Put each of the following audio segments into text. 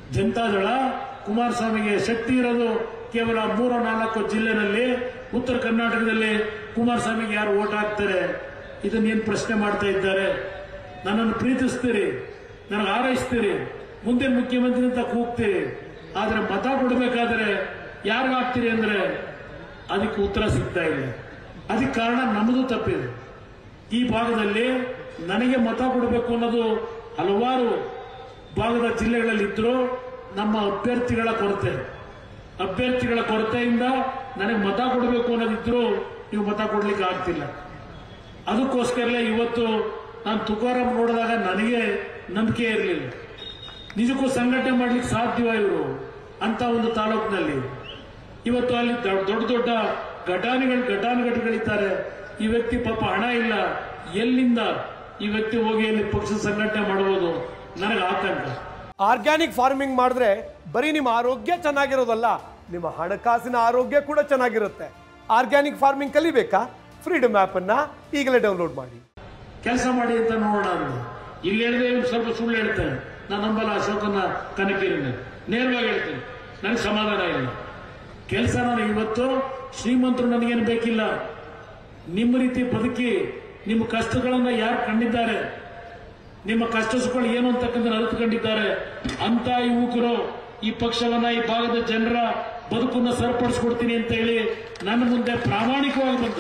ಜನತಾದಳ ಕುಮಾರಸ್ವಾಮಿಗೆ ಶಕ್ತಿ ಇರೋದು ಕೇವಲ ಮೂರ ನಾಲ್ಕು ಜಿಲ್ಲೆನಲ್ಲಿ ಉತ್ತರ ಕರ್ನಾಟಕದಲ್ಲಿ ಕುಮಾರಸ್ವಾಮಿಗೆ ಯಾರು ಓಟ್ ಹಾಕ್ತಾರೆ ಇದನ್ನೇನು ಪ್ರಶ್ನೆ ಮಾಡ್ತಾ ಇದ್ದಾರೆ ನನ್ನನ್ನು ಪ್ರೀತಿಸ್ತೀರಿ ನನಗೆ ಆರೈಸ್ತೀರಿ ಮುಂದೆ ಮುಖ್ಯಮಂತ್ರಿ ಅಂತ ಕೂಗ್ತೀರಿ ಆದ್ರೆ ಮತ ಕೊಡಬೇಕಾದ್ರೆ ಯಾರಿಗ ಹಾಕ್ತೀರಿ ಅಂದ್ರೆ ಅದಕ್ಕೆ ಉತ್ತರ ಸಿಗ್ತಾ ಇಲ್ಲ ಅದಕ್ಕೆ ಕಾರಣ ನಮ್ಮದು ತಪ್ಪಿದೆ ಈ ಭಾಗದಲ್ಲಿ ನನಗೆ ಮತ ಕೊಡಬೇಕು ಅನ್ನೋದು ಹಲವಾರು ಭಾಗದ ಜಿಲ್ಲೆಗಳಲ್ಲಿ ಇದ್ರು ನಮ್ಮ ಅಭ್ಯರ್ಥಿಗಳ ಕೊರತೆ ಅಭ್ಯರ್ಥಿಗಳ ಕೊರತೆಯಿಂದ ನನಗೆ ಮತ ಕೊಡಬೇಕು ಅನ್ನೋದಿದ್ರು ನೀವು ಮತ ಕೊಡ್ಲಿಕ್ಕೆ ಆಗ್ತಿಲ್ಲ ಅದಕ್ಕೋಸ್ಕರಲೇ ಇವತ್ತು ನಾನು ತುಕಾರಾಮ್ ನೋಡಿದಾಗ ನನಗೆ ನಂಬಿಕೆ ಇರಲಿಲ್ಲ ನಿಜಕ್ಕೂ ಸಂಘಟನೆ ಮಾಡ್ಲಿಕ್ಕೆ ಸಾಧ್ಯವ ಇವರು ಅಂತ ಒಂದು ತಾಲೂಕಿನಲ್ಲಿ ಇವತ್ತು ಅಲ್ಲಿ ದೊಡ್ಡ ದೊಡ್ಡ ದೊಡ್ಡ ಘಟಾನುಗಳು ಘಟಾನುಘಟಿಗಳಿದ್ದಾರೆ ಈ ವ್ಯಕ್ತಿ ಪಾಪ ಹಣ ಇಲ್ಲ ಎಲ್ಲಿಂದ ಈ ವ್ಯಕ್ತಿ ಹೋಗಿ ಅಲ್ಲಿ ಪಕ್ಷ ಸಂಘಟನೆ ಮಾಡಬಹುದು ನನಗೆ ಆತಂಕ ಆರ್ಗ್ಯಾನಿಕ್ ಫಾರ್ಮಿಂಗ್ ಮಾಡಿದ್ರೆ ಬರೀ ನಿಮ್ಮ ಆರೋಗ್ಯ ಚೆನ್ನಾಗಿರೋದಲ್ಲ ನಿಮ್ಮ ಹಣಕಾಸಿನ ಆರೋಗ್ಯ ಕೂಡ ಚೆನ್ನಾಗಿರುತ್ತೆ ಆರ್ಗ್ಯಾನಿಕ್ ಫಾರ್ಮಿಂಗ್ ಕಲಿಬೇಕಾ ಫ್ರೀಡಮ್ ಆ್ಯಪ್ ಅನ್ನ ಈಗಲೇ ಡೌನ್ಲೋಡ್ ಮಾಡಿ ಕೆಲಸ ಮಾಡಿ ಅಂತ ನೋಡೋಣ ಅಂದ ಇಲ್ಲಿ ಹೇಳಿದ್ರೆ ಇವ್ನು ಸ್ವಲ್ಪ ಸುಳ್ಳು ಹೇಳ್ತೇನೆ ನಾನು ನಂಬಲ್ಲ ಅಶೋಕನ ಕನಕೀರನ್ನ ನೇರವಾಗಿ ಹೇಳ್ತೇನೆ ನನಗೆ ಸಮಾಧಾನ ಇಲ್ಲ ಕೆಲಸ ನಾನು ಇವತ್ತು ಶ್ರೀಮಂತರು ನನಗೇನು ಬೇಕಿಲ್ಲ ನಿಮ್ಮ ರೀತಿ ಬದುಕಿ ನಿಮ್ಮ ಕಷ್ಟಗಳನ್ನ ಯಾರು ಕಂಡಿದ್ದಾರೆ ನಿಮ್ಮ ಕಷ್ಟ ಸುಖಗಳು ಏನು ಅಂತಕ್ಕಂಥ ಅರಿತುಕೊಂಡಿದ್ದಾರೆ ಅಂತ ಯುವಕರು ಈ ಪಕ್ಷವನ್ನ ಈ ಭಾಗದ ಜನರ ಬದುಕನ್ನ ಸರಿಪಡಿಸ್ಕೊಡ್ತೀನಿ ಅಂತ ಹೇಳಿ ನನ್ನ ಮುಂದೆ ಪ್ರಾಮಾಣಿಕವಾಗಿ ಬಂದು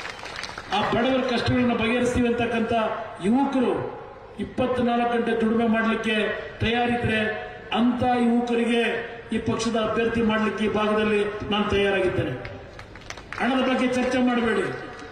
ಆ ಬಡವರ ಕಷ್ಟಗಳನ್ನ ಬಗೆಹರಿಸ್ತೀವಿ ಅಂತಕ್ಕಂಥ ಯುವಕರು ಇಪ್ಪತ್ನಾಲ್ಕು ಗಂಟೆ ದುಡಿಮೆ ಮಾಡಲಿಕ್ಕೆ ತಯಾರಿದ್ರೆ ಅಂತ ಯುವಕರಿಗೆ ಈ ಪಕ್ಷದ ಅಭ್ಯರ್ಥಿ ಮಾಡಲಿಕ್ಕೆ ಈ ಭಾಗದಲ್ಲಿ ನಾನು ತಯಾರಾಗಿದ್ದೇನೆ ಹಣದ ಬಗ್ಗೆ ಚರ್ಚೆ ಮಾಡಬೇಡಿ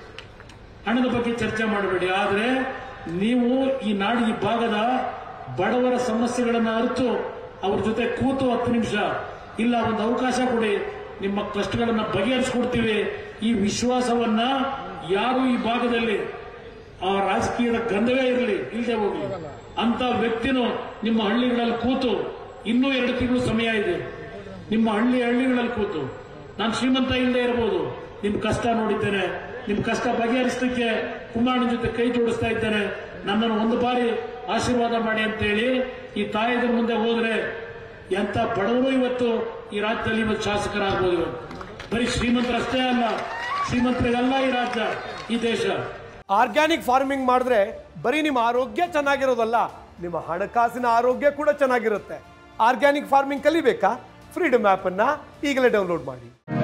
ಹಣದ ಬಗ್ಗೆ ಚರ್ಚೆ ಮಾಡಬೇಡಿ ಆದರೆ ನೀವು ಈ ನಾಡು ಈ ಭಾಗದ ಬಡವರ ಸಮಸ್ಯೆಗಳನ್ನ ಅರಿತು ಅವ್ರ ಜೊತೆ ಕೂತು ಹತ್ತು ನಿಮಿಷ ಇಲ್ಲ ಒಂದು ಅವಕಾಶ ಕೊಡಿ ನಿಮ್ಮ ಕಷ್ಟಗಳನ್ನ ಬಗೆಹರಿಸ್ಕೊಡ್ತೀವಿ ಈ ವಿಶ್ವಾಸವನ್ನ ಯಾರು ಈ ಭಾಗದಲ್ಲಿ ಆ ರಾಜಕೀಯದ ಗಂಧವೇ ಇರಲಿ ಇಲ್ಲದೆ ಹೋಗ್ಲಿ ಅಂತ ವ್ಯಕ್ತಿನೂ ನಿಮ್ಮ ಹಳ್ಳಿಗಳಲ್ಲಿ ಕೂತು ಇನ್ನೂ ಎರಡು ತಿಂಗಳು ಸಮಯ ಇದೆ ನಿಮ್ಮ ಹಳ್ಳಿ ಹಳ್ಳಿಗಳಲ್ಲಿ ಕೂತು ನಾನು ಶ್ರೀಮಂತ ಇಲ್ಲದೆ ಇರಬಹುದು ನಿಮ್ ಕಷ್ಟ ನೋಡಿದ್ದೇನೆ ನಿಮ್ ಕಷ್ಟ ಬಗೆಹರಿಸಲಿಕ್ಕೆ ಕುಮಾರನ ಜೊತೆ ಕೈ ಜೋಡಿಸ್ತಾ ಇದ್ದೇನೆ ನನ್ನನ್ನು ಒಂದು ಬಾರಿ ಆಶೀರ್ವಾದ ಮಾಡಿ ಅಂತೇಳಿ ಈ ತಾಯಿದ್ರ ಮುಂದೆ ಹೋದ್ರೆ ಎಂತ ಬಡವರು ಇವತ್ತು ಈ ರಾಜ್ಯದಲ್ಲಿ ಇವತ್ತು ಶಾಸಕರಾಗ್ಬೋದು ಇವತ್ತು ಬರೀ ಶ್ರೀಮಂತರಷ್ಟೇ ಅಲ್ಲ ಶ್ರೀಮಂತರಿಗಲ್ಲ ಈ ರಾಜ್ಯ ಈ ದೇಶ ಆರ್ಗ್ಯಾನಿಕ್ ಫಾರ್ಮಿಂಗ್ ಮಾಡಿದ್ರೆ ಬರೀ ನಿಮ್ಮ ಆರೋಗ್ಯ ಚೆನ್ನಾಗಿರೋದಲ್ಲ ನಿಮ್ಮ ಹಣಕಾಸಿನ ಆರೋಗ್ಯ ಕೂಡ ಚೆನ್ನಾಗಿರುತ್ತೆ ಆರ್ಗ್ಯಾನಿಕ್ ಫಾರ್ಮಿಂಗ್ ಕಲಿಬೇಕಾ ಫ್ರೀಡಮ್ ಆ್ಯಪ್ ಅನ್ನ ಈಗಲೇ ಡೌನ್ಲೋಡ್ ಮಾಡಿ